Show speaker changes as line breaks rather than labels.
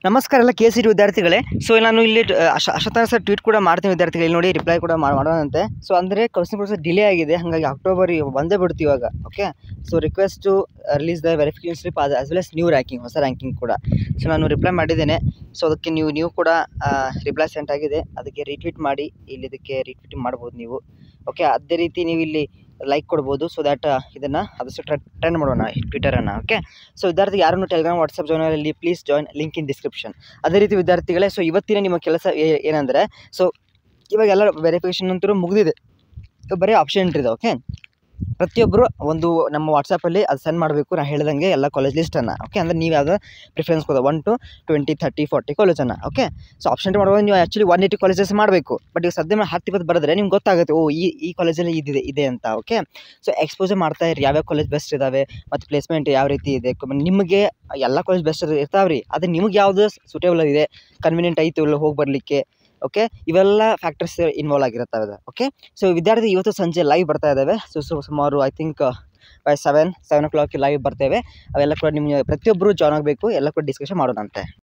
ನಮಸ್ಕಾರ ಎಲ್ಲ K C T ವಿದ್ಯಾರ್ಥಿಗಳೇ ಸೊ ನಾನು ಇಲ್ಲಿ ಅಶ ಅಶತಾನ ಸರ್ ಟ್ವೀಟ್ ಕೂಡ ಮಾಡ್ತೀನಿ ವಿದ್ಯಾರ್ಥಿಗಳು ಇಲ್ಲಿ ನೋಡಿ ರಿಪ್ಲೈ ಕೂಡ ಮಾ- ಮಾಡೋಣಂತೆ ಸೊ ಅಂದರೆ ಕೌನ್ಸಿಲಿಂಗ್ ಪ್ರೊಸೆಸ್ ಡಿಲೇ ಆಗಿದೆ ಹಾಗಾಗಿ ಅಕ್ಟೋಬರ್ ಬಂದೇ ಬಿಡ್ತು ಇವಾಗ okay so request to release the verification slip as as well as new ranking ಹೊಸ ರ್ಯಾಂಕಿಂಗ್ ಕೂಡ ಸೊ ನಾನು ರಿಪ್ಲೈ ಮಾಡಿದ್ದೇನೆ ಸೊ ಅದಕ್ಕೆ ನೀವು ನೀವು ಕೂಡ ರಿಪ್ಲೈ ಸೆಂಟ್ ಆಗಿದೆ ಅದಕ್ಕೆ ರೀಟ್ವೀಟ್ ಮಾಡಿ ಇಲ್ಲಿ ಇದಕ್ಕೆ ರೀಟ್ವೀಟ್ ಮಾಡ್ಬೋದು ನೀವು ಓಕೆ ಅದೇ ರೀತಿ ನೀವು ಇಲ್ಲಿ ಲೈಕ್ ಕೊಡ್ಬೋದು ಸೊ ದ್ಯಾಟ್ ಇದನ್ನು ಆದಷ್ಟು ಟ್ರೆಂಡ್ ಮಾಡೋಣ ಟ್ವಿಟರನ್ನು ಓಕೆ ಸೊ ವಿದ್ಯಾರ್ಥಿ ಯಾರನ್ನು ಟೆಲಿಗ್ರಾಮ್ ವಾಟ್ಸಪ್ ಜಾಯ್ನಲ್ಲಿ please join link in description ಅದೇ ರೀತಿ ವಿದ್ಯಾರ್ಥಿಗಳೇ ಸೊ ಇವತ್ತಿನ ನಿಮ್ಮ ಕೆಲಸ ಏ- ಏನಂದರೆ ಸೊ ಇವಾಗ ಎಲ್ಲ ವೆರಿಫಿಕೇಷನ್ ಅಂತೂ ಮುಗಿದಿದೆ ಈಗ ಬರೀ ಆಪ್ಷನ್ ಇದೆ ಓಕೆ ಪ್ರತಿಯೊಬ್ಬರು ಒಂದು ನಮ್ಮ ವಾಟ್ಸಪ್ಪಲ್ಲಿ ಅದು ಸೆಂಡ್ ಮಾಡಬೇಕು ನಾನು ಹೇಳ್ದಂಗೆ ಎಲ್ಲ ಕಾಲೇಜ್ ಲಿಸ್ಟನ್ನು ಓಕೆ ಅಂದರೆ ನೀವು ಯಾವ್ದು ಪ್ರಿಫರೆನ್ಸ್ ಕೊಡೋ one two twenty thirty forty ಕಾಲೇಜನ್ನು ಓಕೆ ಸೊ ಆಪ್ಷನ್ ಮಾಡುವಾಗ ನೀವು ಆ್ಯಕ್ಚುಲಿ ಒನ್ ಏಯ್ಟಿ ಕಾಲೇಜಸ್ ಮಾಡಬೇಕು ಬಟ್ ಈಗ ಸದ್ಯ ಮೇಲೆ ಹತ್ತು ಇಪ್ಪತ್ತು ಬರೆದ್ರೆ ನಿಮ್ಗೆ ಗೊತ್ತಾಗುತ್ತೆ ಓ ಈ ಈ ಕಾಲೇಜಲ್ಲಿ ಇದಿದೆ ಇದೆ ಅಂತ ಓಕೆ ಸೊ ಎಕ್ಸ್ಪೋಜರ್ ಮಾಡ್ತಾ ಇರಿ ಯಾವ್ಯಾವ ಕಾಲೇಜ್ ಬೆಸ್ಟ್ ಇದ್ದಾವೆ ಮತ್ತು ಪ್ಲೇಸ್ಮೆಂಟ್ ಯಾವ ರೀತಿ ಇದೆ ಕ- ನಿಮಗೆ ಎಲ್ಲ ಕಾಲೇಜ್ ಬೆಸ್ಟ್ ಇರ್ತಾವೆ ರೀ ಆದರೆ ನಿಮಗೆ ಯಾವುದು ಸೂಟೇಬಲ್ ಇದೆ ಕನ್ವೀನಿಯಂಟ್ ಐತೆ ಇಲ್ಲ ಹೋಗಿ ಬರಲಿಕ್ಕೆ ಓಕೆ ಇವೆಲ್ಲ ಫ್ಯಾಕ್ಟರ್ಸ್ ಇನ್ವಾಲ್ವ್ ಆಗಿರುತ್ತವೆ ಓಕೆ ಸೊ ವಿದ್ಯಾರ್ಥಿ ಇವತ್ತು ಸಂಜೆ ಲೈವ್ ಬರ್ತಾ ಇದ್ದಾವೆ ಸೊ ಸೊ ಸುಮಾರು I think by seven seven o'clock live ಬರ್ತೇವೆ ಅವೆಲ್ಲ ಕೂಡ ನಿಮಗೆ ಪ್ರತಿಯೊಬ್ಬರು ಜಾಯ್ನ್ ಆಗಬೇಕು ಎಲ್ಲ ಕೂಡ ಡಿಸ್ಕಷನ್ ಮಾಡೋಣಂತೆ